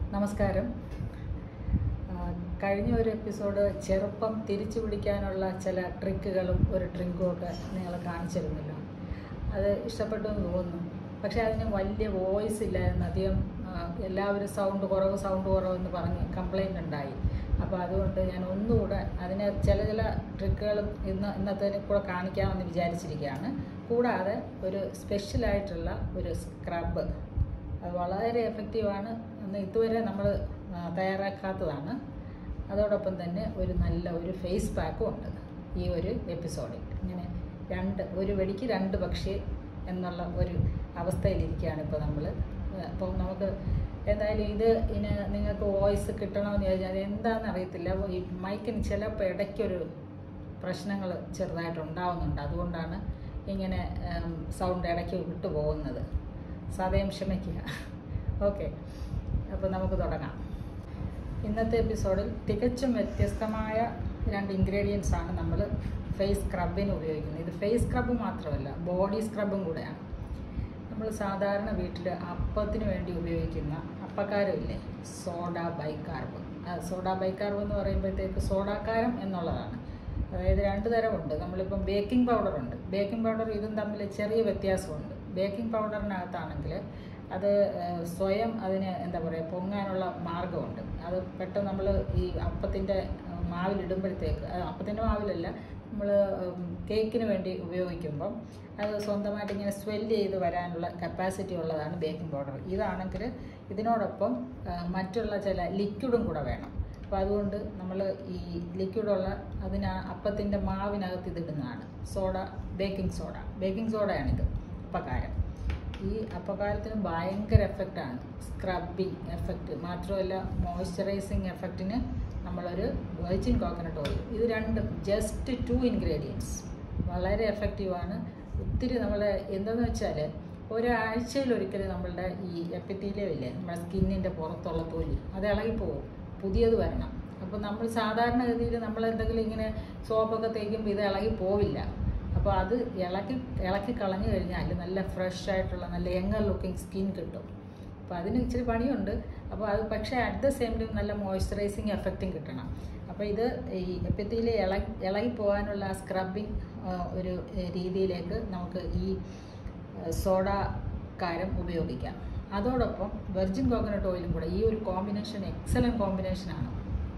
നമസ്കാരം ആ, കഴിഞ്ഞ ഒരു എപ്പിസോഡ് ചെറുപ്പം തിരിച്ചു പിടിക്കാനുള്ള ചില ട്രിക്കുകളും ഒരു ട്രിങ്കും ഒക്കെ നിങ്ങൾ കാണിച്ചിരുന്നല്ലോ അത് ഇഷ്ടപ്പെട്ടു എന്ന് തോന്നുന്നു പക്ഷേ അതിന് വലിയ വോയിസ് ഇല്ലായിരുന്നു അധികം ആ, എല്ലാവരും സൗണ്ട് കുറവ് സൗണ്ട് കുറവെന്ന് പറഞ്ഞ് കംപ്ലൈൻ്റ് ഉണ്ടായി അപ്പോൾ അതുകൊണ്ട് ഞാൻ ഒന്നുകൂടെ അതിന് ചില ചില ട്രിക്കുകളും ഇന്ന് ഇന്നത്തേന് കൂടെ കാണിക്കാമെന്ന് വിചാരിച്ചിരിക്കുകയാണ് കൂടാതെ ഒരു സ്പെഷ്യലായിട്ടുള്ള ഒരു സ്ക്രബ് അത് വളരെ എഫക്റ്റീവാണ് എന്ന് ഇതുവരെ നമ്മൾ തയ്യാറാക്കാത്തതാണ് അതോടൊപ്പം തന്നെ ഒരു നല്ല ഒരു ഫേസ് പാക്കും ഉണ്ട് ഈ ഒരു എപ്പിസോഡിൽ ഇങ്ങനെ രണ്ട് ഒരു വെടിക്ക് രണ്ട് പക്ഷി എന്നുള്ള ഒരു അവസ്ഥയിലിരിക്കുകയാണ് ഇപ്പോൾ നമ്മൾ അപ്പോൾ നമുക്ക് എന്തായാലും ഇത് ഇനി നിങ്ങൾക്ക് വോയിസ് കിട്ടണമെന്ന് ചോദിച്ചാൽ അത് എന്താണെന്ന് അറിയത്തില്ല ഈ മൈക്കിന് ചിലപ്പോൾ ഇടയ്ക്കൊരു പ്രശ്നങ്ങൾ ചെറുതായിട്ട് ഉണ്ടാവുന്നുണ്ട് അതുകൊണ്ടാണ് ഇങ്ങനെ സൗണ്ട് ഇടയ്ക്ക് വിട്ടു പോകുന്നത് സദയം ക്ഷമിക്കുക ഓക്കെ അപ്പോൾ നമുക്ക് തുടങ്ങാം ഇന്നത്തെ എപ്പിസോഡിൽ തികച്ചും വ്യത്യസ്തമായ രണ്ട് ഇൻഗ്രീഡിയൻസ് ആണ് നമ്മൾ ഫേസ് സ്ക്രബിന് ഉപയോഗിക്കുന്നത് ഇത് ഫേസ് സ്ക്രബ് മാത്രമല്ല ബോഡി സ്ക്രബും കൂടെയാണ് നമ്മൾ സാധാരണ വീട്ടിൽ അപ്പത്തിന് വേണ്ടി ഉപയോഗിക്കുന്ന അപ്പക്കാരമില്ലേ സോഡ ബൈക്കാർബ് സോഡ ബൈക്കാർബ് എന്ന് പറയുമ്പോഴത്തേക്ക് സോഡാക്കാരം എന്നുള്ളതാണ് അതായത് രണ്ട് തരമുണ്ട് നമ്മളിപ്പം ബേക്കിംഗ് പൗഡർ ഉണ്ട് ബേക്കിംഗ് പൗഡർ ഇതും തമ്മിൽ ചെറിയ വ്യത്യാസമുണ്ട് ബേക്കിംഗ് പൗഡറിനകത്താണെങ്കിൽ അത് ഏഹ്, സ്വയം അതിന് എന്താ പറയുക പൊങ്ങാനുള്ള മാർഗമുണ്ട് അത് പെട്ടെന്ന് നമ്മൾ ഈ അപ്പത്തിൻ്റെ മാവിലിടുമ്പോഴത്തേക്ക് അത് അപ്പത്തിൻ്റെ മാവിലല്ല നമ്മൾ കേക്കിന് വേണ്ടി ഉപയോഗിക്കുമ്പം അത് സ്വന്തമായിട്ട് ഇങ്ങനെ സ്വെല്ല് ചെയ്ത് വരാനുള്ള കപ്പാസിറ്റി ഉള്ളതാണ് ബേക്കിംഗ് പൗഡർ ഇതാണെങ്കിൽ ഇതിനോടൊപ്പം ആ, മറ്റുള്ള ചില ലിക്വിഡും കൂടെ വേണം അപ്പോൾ അതുകൊണ്ട് നമ്മൾ ഈ ലിക്വിഡുള്ള അതിന് അപ്പത്തിൻ്റെ മാവിനകത്ത് ഇതിടുന്നതാണ് സോഡ ബേക്കിംഗ് സോഡ ബേക്കിംഗ് സോഡയാണിത് അപ്പക്കാരം ഈ അപ്പക്കാരത്തിന് ഭയങ്കര എഫക്റ്റാണ് സ്ക്രബിങ് എഫക്റ്റ് മാത്രമല്ല മോയ്സ്ചറൈസിങ് എഫക്റ്റിന് നമ്മളൊരു വെർജിൻ കോക്കനട്ട് ഓയിൽ ഇത് രണ്ടും ജസ്റ്റ് ടു ഇൻഗ്രീഡിയൻസ് വളരെ എഫക്റ്റീവാണ് ഒത്തിരി നമ്മളെ എന്താണെന്ന് വെച്ചാൽ ഒരാഴ്ചയിൽ ഒരിക്കൽ നമ്മളുടെ ഈ എപ്പിത്തീലിയം ഇല്ലേ നമ്മുടെ സ്കിന്നിൻ്റെ പുറത്തുള്ള തൊലി അത് ഇളകിപ്പോവും പുതിയത് വരണം അപ്പോൾ നമ്മൾ സാധാരണഗതിയിൽ നമ്മൾ എന്തെങ്കിലും ഇങ്ങനെ സോപ്പൊക്കെ തേക്കുമ്പോൾ ഇത് ഇളകി പോവില്ല അപ്പോൾ അത് ഇളക്കി ഇളക്കി കളഞ്ഞു കഴിഞ്ഞാൽ നല്ല ഫ്രഷ് ആയിട്ടുള്ള നല്ല യങ്ങർ ലുക്കിംഗ് സ്കിൻ കിട്ടും അപ്പോൾ അതിന് ഇച്ചിരി പണിയുണ്ട് അപ്പോൾ അത് പക്ഷേ അറ്റ് ദ സെയിം ടൈം നല്ല മോയ്സ്ചറൈസിങ് എഫക്റ്റും കിട്ടണം അപ്പോൾ ഇത് ഈ എപ്പത്തിയിൽ ഇളകി ഇളകി പോകാനുള്ള ആ സ്ക്രബിങ് ഒരു ഏഹ്, രീതിയിലേക്ക് നമുക്ക് ഈ ഏഹ്, സോഡ കാരം ഉപയോഗിക്കാം അതോടൊപ്പം വെർജിൻ കോക്കനട്ട് ഓയിലും കൂടെ ഈ ഒരു കോമ്പിനേഷൻ എക്സലൻറ്റ് കോമ്പിനേഷനാണ്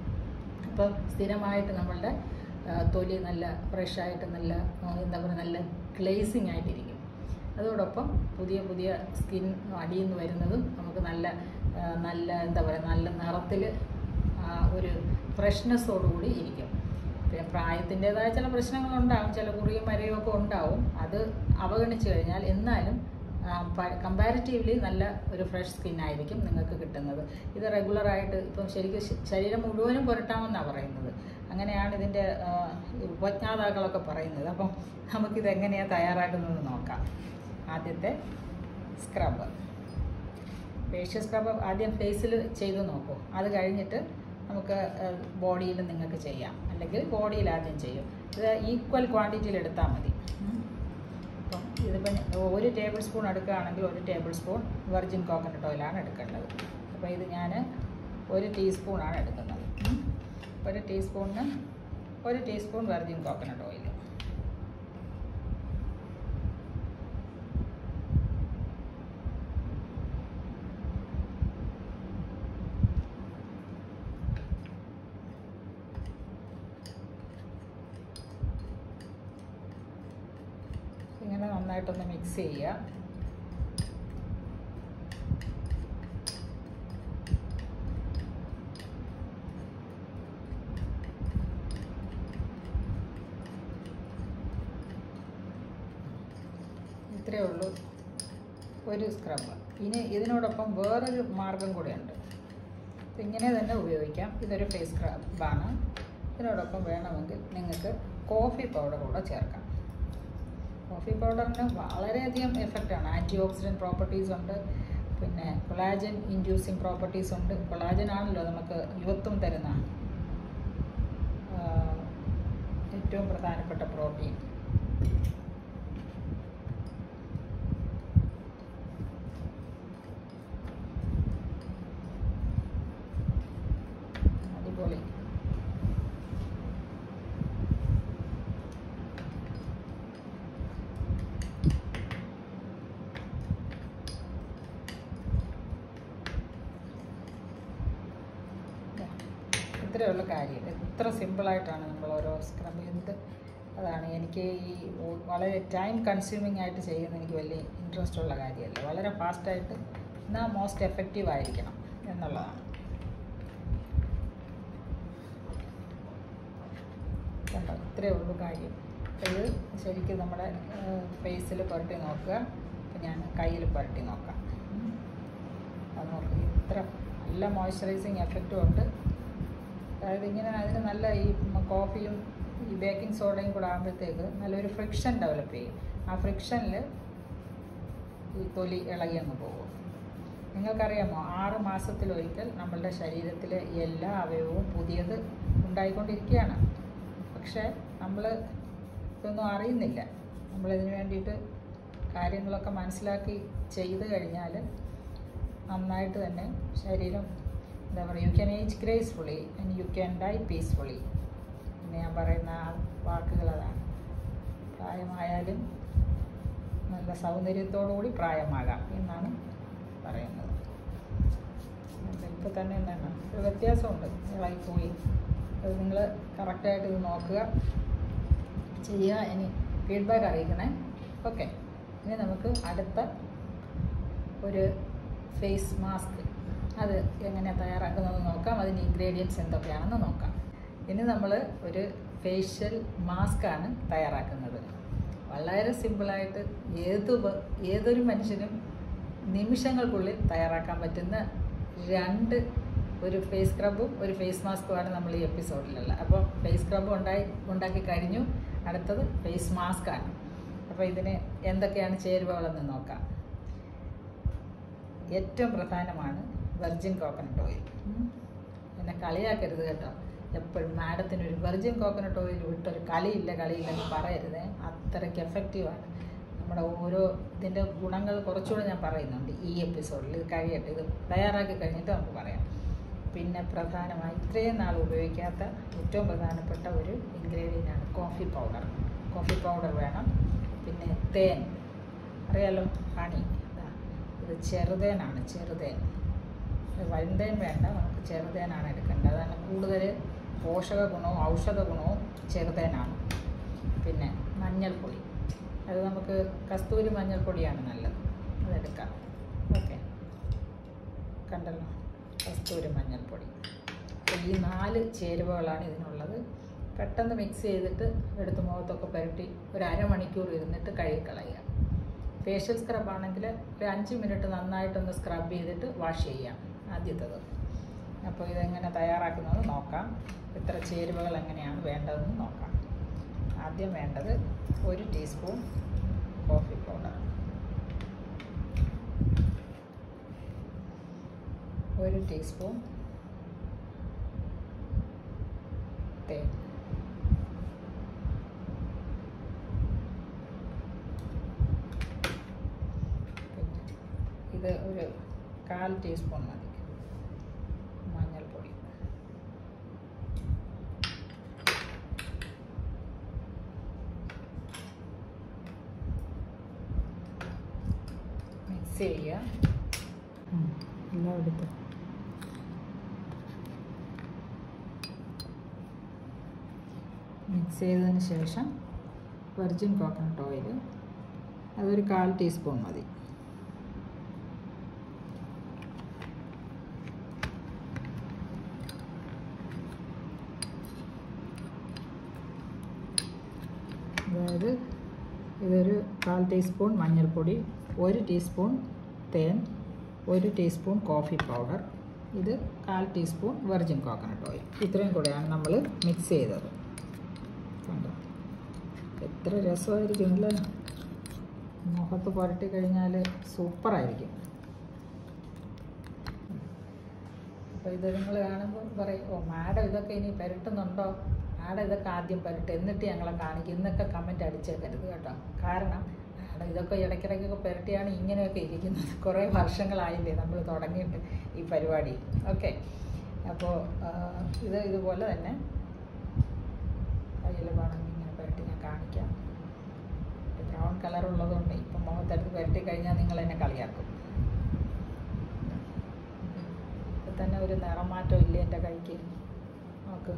അപ്പോൾ സ്ഥിരമായിട്ട് നമ്മളുടെ ആ, തൊലി നല്ല ഫ്രഷായിട്ട് നല്ല ആ, എന്താ പറയുക നല്ല ഗ്ലേസിങ് ആയിട്ടിരിക്കും അതോടൊപ്പം പുതിയ പുതിയ സ്കിൻ അടിയിൽ നിന്ന് വരുന്നതും നമുക്ക് നല്ല ആ, നല്ല എന്താ പറയുക നല്ല നിറത്തിൽ ഒരു ഫ്രഷ്നെസ്സോടുകൂടി ഇരിക്കും പിന്നെ പ്രായത്തിൻ്റെതായ ചില പ്രശ്നങ്ങളുണ്ടാവും ചില കുറിയും മരയും ഒക്കെ ഉണ്ടാവും അത് അവഗണിച്ച് കഴിഞ്ഞാൽ എന്നാലും കമ്പാരിറ്റീവ്ലി നല്ല ഒരു ഫ്രഷ് സ്കിൻ ആയിരിക്കും നിങ്ങൾക്ക് കിട്ടുന്നത് ഇത് റെഗുലറായിട്ട് ഇപ്പം ശരിക്കും ശ- ശരീരം മുഴുവനും പുരട്ടാമെന്നാണ് പറയുന്നത് അങ്ങനെയാണ് ഇതിൻ്റെ ആ, ഉപജ്ഞാതാക്കളൊക്കെ പറയുന്നത് അപ്പം നമുക്കിത് എങ്ങനെയാണ് തയ്യാറാക്കുന്നതെന്ന് നോക്കാം ആദ്യത്തെ സ്ക്രബ് ഫേഷ്യൽ സ്ക്രബ് ആദ്യം ഫേസിൽ ചെയ്ത് നോക്കൂ അത് കഴിഞ്ഞിട്ട് നമുക്ക് ബോഡിയിൽ നിങ്ങൾക്ക് ചെയ്യാം അല്ലെങ്കിൽ ബോഡിയിൽ ആദ്യം ചെയ്യും ഇത് ഈക്വൽ ക്വാണ്ടിറ്റിയിൽ എടുത്താൽ മതി ഉം. അപ്പം ഇതിപ്പം ഒരു ടേബിൾ സ്പൂൺ എടുക്കുകയാണെങ്കിൽ ഒരു ടേബിൾ സ്പൂൺ വെർജിൻ കോക്കനട്ട് ഓയിലാണ് എടുക്കേണ്ടത് അപ്പോൾ ഇത് ഞാൻ ഒരു ടീസ്പൂണാണ് എടുക്കുന്നത് ഉം. ഒരു ടീസ്പൂണിന് ഒരു ടീസ്പൂൺ വെർജിൻ കോക്കനട്ട് ഓയിൽ ഇങ്ങനെ നന്നായിട്ടൊന്ന് മിക്സ് ചെയ്യുക ഇത്രയേ ഉള്ളൂ ഒരു സ്ക്രബ് ഇനി ഇതിനോടൊപ്പം വേറൊരു മാർഗം കൂടെയുണ്ട് ഇങ്ങനെ തന്നെ ഉപയോഗിക്കാം ഇതൊരു ഫേസ് സ്ക്രബാണ് ഇതിനോടൊപ്പം വേണമെങ്കിൽ നിങ്ങൾക്ക് കോഫി പൗഡർ കൂടെ ചേർക്കാം കോഫി പൗഡറിന് വളരെയധികം എഫക്റ്റാണ് ആൻറ്റി ഓക്സിഡൻറ്റ് പ്രോപ്പർട്ടീസ് ഉണ്ട് പിന്നെ കൊളാജൻ ഇൻഡ്യൂസിങ് പ്രോപ്പർട്ടീസ് ഉണ്ട് കൊളാജൻ ആണല്ലോ നമുക്ക് യുവത്വം തരുന്ന ആ, ഏറ്റവും പ്രധാനപ്പെട്ട പ്രോട്ടീൻ ഇത്രയുള്ള കാര്യം എത്ര സിമ്പിളായിട്ടാണ് നമ്മൾ ഓരോ സ്ക്രബ് എന്ത് അതാണ് എനിക്ക് ഈ ഓ- വളരെ ടൈം കൺസ്യൂമിങ് ആയിട്ട് ചെയ്യുന്ന എനിക്ക് വലിയ ഇൻട്രസ്റ്റ് ഉള്ള കാര്യമല്ല വളരെ ഫാസ്റ്റായിട്ട് എന്നാൽ മോസ്റ്റ് എഫക്റ്റീവ് ആയിരിക്കണം എന്നുള്ളതാണ് കണ്ടോ ഇത്രയേ ഉള്ളൂ കാര്യം അപ്പോൾ ഇത് ശരിക്കും നമ്മുടെ ഫേസിൽ പുരട്ടി നോക്കുക അപ്പോൾ ഞാൻ കയ്യിൽ പുരട്ടി നോക്കാം ഉം. അത് നോക്കുക ഇത്ര നല്ല മോയ്സ്ചറൈസിങ് എഫക്റ്റും ഉണ്ട് അതായത് ഇങ്ങനെ അതിന് നല്ല ഈ മ- കോഫിയും ഈ ബേക്കിംഗ് സോഡയും കൂടെ ആകുമ്പോഴത്തേക്ക് നല്ലൊരു ഫ്രിക്ഷൻ ഡെവലപ്പ് ചെയ്യും ആ ഫ്രിക്ഷനിൽ ഈ തൊലി ഇളകി അങ്ങ് പോകും നിങ്ങൾക്കറിയാമോ ആറ് മാസത്തിലൊരിക്കൽ നമ്മളുടെ ശരീരത്തിലെ എല്ലാ അവയവവും പുതിയത് ഉണ്ടായിക്കൊണ്ടിരിക്കുകയാണ് പക്ഷേ നമ്മൾ ഇതൊന്നും അറിയുന്നില്ല നമ്മളിതിന് വേണ്ടിയിട്ട് കാര്യങ്ങളൊക്കെ മനസ്സിലാക്കി ചെയ്ത് കഴിഞ്ഞാൽ നന്നായിട്ട് തന്നെ ശരീരം എന്താ പറയുക you can age gracefully and you can die peacefully എന്ന് ഞാൻ പറയുന്ന ആ വാക്കുകൾ അതാണ് പ്രായമായാലും നല്ല സൗന്ദര്യത്തോടു കൂടി പ്രായമാകാം എന്നാണ് പറയുന്നത് ഇപ്പോൾ തന്നെ എന്താണ് ഒരു വ്യത്യാസമുണ്ട് ഇളകിപ്പോയി അത് നിങ്ങൾ കറക്റ്റായിട്ട് ഇത് നോക്കുക ചെയ്യുക ഇനി ഫീഡ്ബാക്ക് അറിയിക്കണേ ഓക്കെ ഇനി നമുക്ക് അടുത്ത ഒരു ഫേസ് മാസ്ക് അത് എങ്ങനെ തയ്യാറാക്കുന്നതെന്ന് നോക്കാം അതിൻ്റെ ഇൻഗ്രീഡിയൻസ് എന്തൊക്കെയാണെന്ന് നോക്കാം ഇനി നമ്മൾ ഒരു ഫേഷ്യൽ മാസ്കാണ് തയ്യാറാക്കുന്നത് വളരെ സിമ്പിളായിട്ട് ഏത് വ- ഏതൊരു മനുഷ്യനും നിമിഷങ്ങൾക്കുള്ളിൽ തയ്യാറാക്കാൻ പറ്റുന്ന രണ്ട് ഒരു ഫേസ് സ്ക്രബും ഒരു ഫേസ് മാസ്കുമാണ് നമ്മൾ ഈ എപ്പിസോഡിലുള്ള അപ്പോൾ ഫേസ് സ്ക്രബ് ഉണ്ടായി ഉണ്ടാക്കി കഴിഞ്ഞു അടുത്തത് ഫേസ് മാസ്കാണ് അപ്പോൾ ഇതിന് എന്തൊക്കെയാണ് ചേരുവകളെന്ന് നോക്കാം ഏറ്റവും പ്രധാനമാണ് വെർജിൻ കോക്കനട്ട് ഓയിൽ എന്നെ കളിയാക്കരുത് കേട്ടോ എപ്പോഴും മാഡത്തിന് ഒരു വെർജിൻ കോക്കനട്ട് ഓയിൽ വിട്ടൊരു കളിയില്ല കളിയില്ലെന്ന് പറയരുത് അത്രയ്ക്ക് എഫക്റ്റീവാണ് നമ്മുടെ ഓരോ ഇതിൻ്റെ ഗുണങ്ങൾ കുറച്ചുകൂടെ ഞാൻ പറയുന്നുണ്ട് ഈ എപ്പിസോഡിൽ ഇത് കഴിയട്ടെ ഇത് തയ്യാറാക്കി കഴിഞ്ഞിട്ട് നമുക്ക് പറയാം പിന്നെ പ്രധാനമായി ഇത്രയും നാൾ ഉപയോഗിക്കാത്ത ഏറ്റവും പ്രധാനപ്പെട്ട ഒരു ഇൻഗ്രീഡിയൻ്റ് ആണ് കോഫി പൗഡർ കോഫി പൗഡർ വേണം പിന്നെ തേൻ അറിയാലോ ഹണി ഇതാ ഇത് ചെറുതേനാണ് ചെറുതേൻ ഇത് വഴുതേൻ വേണ്ട നമുക്ക് ചെറുതേനാണ് എടുക്കേണ്ടത് അതാണ് കൂടുതൽ പോഷക ഗുണവും ഔഷധ ഗുണവും ചെറുതേനാണ് പിന്നെ മഞ്ഞൾപ്പൊടി അത് നമുക്ക് കസ്തൂരി മഞ്ഞൾപ്പൊടിയാണ് നല്ലത് അതെടുക്കാം ഓക്കെ കണ്ടല്ലോ കസ്തൂരി മഞ്ഞൾപ്പൊടി അപ്പോൾ ഈ നാല് ചേരുവകളാണ് ഇതിനുള്ളത് പെട്ടെന്ന് മിക്സ് ചെയ്തിട്ട് എടുത്ത് മുഖത്തൊക്കെ പുരട്ടി ഒരു അരമണിക്കൂർ ഇരുന്നിട്ട് കഴുകിക്കളയുക ഫേഷ്യൽ സ്ക്രബ് ആണെങ്കിൽ ഒരു അഞ്ച് മിനിറ്റ് നന്നായിട്ടൊന്ന് സ്ക്രബ് ചെയ്തിട്ട് വാഷ് ചെയ്യാം ആദ്യത്തത് അപ്പോൾ ഇതെങ്ങനെ തയ്യാറാക്കുന്നത് നോക്കാം ഇത്ര ചേരുവകൾ എങ്ങനെയാണ് വേണ്ടതെന്ന് നോക്കാം ആദ്യം വേണ്ടത് ഒരു ടീസ്പൂൺ കോഫി പൗഡർ ഒരു ടീസ്പൂൺ തേൻ പിന്നെ ഇത് ഒരു കാൽ ടീസ്പൂൺ മതി മഞ്ഞൾപ്പൊടി മിക്സ് ചെയ്യുക എല്ലാം എടുത്തു മിക്സ് ചെയ്തതിന് ശേഷം വെർജിൻ കോക്കനട്ട് ഓയിൽ അതൊരു കാൽ ടീസ്പൂൺ മതി അതായത് ഇതൊരു കാൽ ടീസ്പൂൺ മഞ്ഞൾപ്പൊടി ഒരു ടീസ്പൂൺ തേൻ ഒരു ടീസ്പൂൺ കോഫി പൗഡർ ഇത് കാൽ ടീസ്പൂൺ വെർജിൻ കോക്കനട്ട് ഓയിൽ ഇത്രയും കൂടെയാണ് നമ്മൾ മിക്സ് ചെയ്തത് കണ്ടോ എത്ര രസമായിരിക്കും അല്ലേ മുഖത്ത് പുരട്ടി കഴിഞ്ഞാൽ സൂപ്പറായിരിക്കും അപ്പോൾ ഇത് നിങ്ങൾ കാണുമ്പോൾ പറയും ഓ മാഡം ഇതൊക്കെ ഇനി പുരട്ടുന്നുണ്ടോ മാഡം ഇതൊക്കെ ആദ്യം പുരട്ടെ എന്നിട്ട് ഞങ്ങളെ കാണിക്കും ഇന്നൊക്കെ കമൻറ്റ് അടിച്ചേക്കരുത് കേട്ടോ കാരണം മാഡം ഇതൊക്കെ ഇടയ്ക്കിടയ്ക്കൊക്കെ പുരട്ടിയാണ് ഇങ്ങനെയൊക്കെ ഇരിക്കുന്നത് കുറേ വർഷങ്ങളായില്ലേ നമ്മൾ തുടങ്ങിയിട്ട് ഈ പരിപാടി ഓക്കെ അപ്പോൾ ഇത് ഇതുപോലെ തന്നെ കയ്യിൽ വേണമെങ്കിൽ ഇങ്ങനെ പുരട്ടി ഞാൻ കാണിക്കാം ബ്രൗൺ കളർ ഉള്ളതുകൊണ്ട് ഇപ്പം മുഖത്തെടുത്ത് പുരട്ടി കഴിഞ്ഞാൽ നിങ്ങൾ എന്നെ കളിയാക്കും ഇപ്പം തന്നെ ഒരു നിറമാറ്റം ഇല്ല എൻ്റെ കൈക്ക് നോക്ക്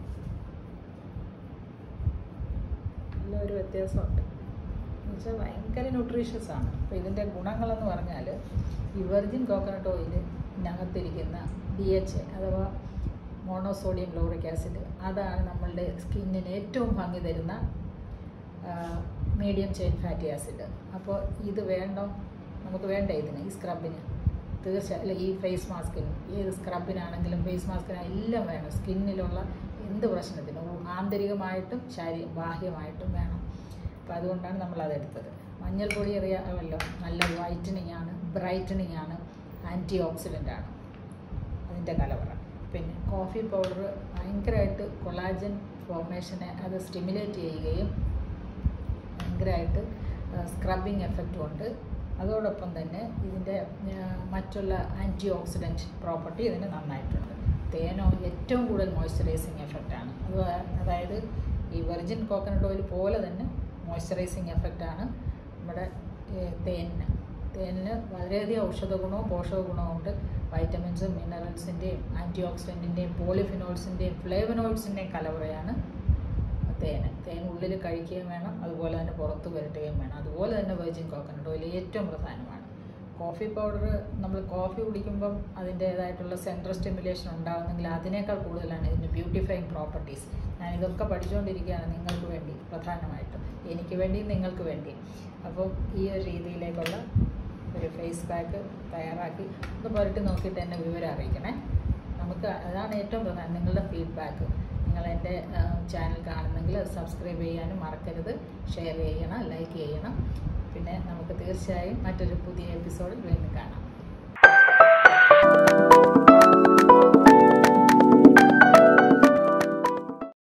നല്ലൊരു വ്യത്യാസമുണ്ട് എന്നുവെച്ചാൽ ഭയങ്കര ന്യൂട്രീഷ്യസ് ആണ് അപ്പോൾ ഇതിൻ്റെ ഗുണങ്ങളെന്ന് പറഞ്ഞാൽ ഈ വെർജിൻ കോക്കനട്ട് ഓയിലിനകത്തിരിക്കുന്ന ഡി എച്ച് അഥവാ മോണോസോഡിയം ലോറിക് ആസിഡ് അതാണ് നമ്മളുടെ സ്കിന്നിന് ഏറ്റവും ഭംഗി തരുന്ന മീഡിയം ചെയിൻ ഫാറ്റി ആസിഡ് അപ്പോൾ ഇത് വേണ്ട നമുക്ക് വേണ്ട ഇതിന് ഈ സ്ക്രബിന് തീർച്ചയായും അല്ല ഈ ഫേസ് മാസ്കിന് ഏത് സ്ക്രബിനാണെങ്കിലും ഫേസ് മാസ്കിന് എല്ലാം വേണം സ്കിന്നിലുള്ള എന്ത് പ്രശ്നത്തിനും ആന്തരികമായിട്ടും ശാരീ ബാഹ്യമായിട്ടും വേണം അപ്പോൾ അതുകൊണ്ടാണ് നമ്മളതെടുത്തത് മഞ്ഞൾപ്പൊടി അറിയാമല്ലോ നല്ല വൈറ്റനിങ് ആണ് ബ്രൈറ്റനിങ് ആണ് ആൻറ്റി ഓക്സിഡൻ്റ് ആണ് അതിൻ്റെ കലവറ പിന്നെ കോഫി പൗഡർ ഭയങ്കരമായിട്ട് കൊളാജൻ ഫോർമേഷനെ അത് സ്റ്റിമുലേറ്റ് ചെയ്യുകയും ഭയങ്കരമായിട്ട് സ്ക്രബിങ് എഫക്റ്റും ഉണ്ട് അതോടൊപ്പം തന്നെ ഇതിൻ്റെ മറ്റുള്ള ആൻറ്റി ഓക്സിഡൻറ്റ് പ്രോപ്പർട്ടി ഇതിന് നന്നായിട്ടുണ്ട് തേനോ ഏറ്റവും കൂടുതൽ മോയ്സ്ചറൈസിങ് എഫക്റ്റാണ് അത് അതായത് ഈ വെർജിൻ കോക്കനട്ട് ഓയിൽ പോലെ തന്നെ മോയ്സ്ചറൈസിങ് എഫക്റ്റാണ് നമ്മുടെ തേനിന് തേനിന് വളരെയധികം ഔഷധ ഗുണവും പോഷക ഗുണവും ഉണ്ട് വൈറ്റമിൻസും മിനറൽസിൻ്റെയും ആൻറ്റി ഓക്സിഡൻറ്റിൻ്റെയും പോളിഫിനോൾസിൻ്റെയും ഫ്ലേവനോയിഡ്സിൻ്റെയും കലവറയാണ് തേന് തേൻ ഉള്ളിൽ കഴിക്കുകയും വേണം അതുപോലെ തന്നെ പുറത്ത് പുരട്ടുകയും വേണം അതുപോലെ തന്നെ വെർജിൻ കോക്കനട്ട് ഓയിൽ ഏറ്റവും പ്രധാനമാണ് കോഫി പൗഡർ നമ്മൾ കോഫി കുടിക്കുമ്പം അതിൻ്റേതായിട്ടുള്ള സെൻട്രൽ സ്റ്റിമുലേഷൻ ഉണ്ടാകുന്നെങ്കിൽ അതിനേക്കാൾ കൂടുതലാണ് ഇതിൻ്റെ ബ്യൂട്ടിഫൈങ് പ്രോപ്പർട്ടീസ് ഞാൻ ഇതൊക്കെ പഠിച്ചുകൊണ്ടിരിക്കുകയാണ് നിങ്ങൾക്ക് വേണ്ടി പ്രധാനമായിട്ടും എനിക്ക് വേണ്ടി നിങ്ങൾക്ക് വേണ്ടി അപ്പോൾ ഈ ഒരു രീതിയിലേക്കുള്ള ഒരു ഫേസ് പാക്ക് തയ്യാറാക്കി ഒന്ന് പുരട്ടി നോക്കിയിട്ട് എന്നെ വിവരം അറിയിക്കണേ നമുക്ക് അതാണ് ഏറ്റവും പ്രധാനം നിങ്ങളുടെ ഫീഡ്ബാക്ക് നിങ്ങൾ എൻ്റെ ചാനൽ കാണുന്നെങ്കിൽ അത് സബ്സ്ക്രൈബ് ചെയ്യാനും മറക്കരുത് ഷെയർ ചെയ്യണം ലൈക്ക് ചെയ്യണം പിന്നെ നമുക്ക് തീർച്ചയായും മറ്റൊരു പുതിയ എപ്പിസോഡിൽ വീണ്ടും കാണാം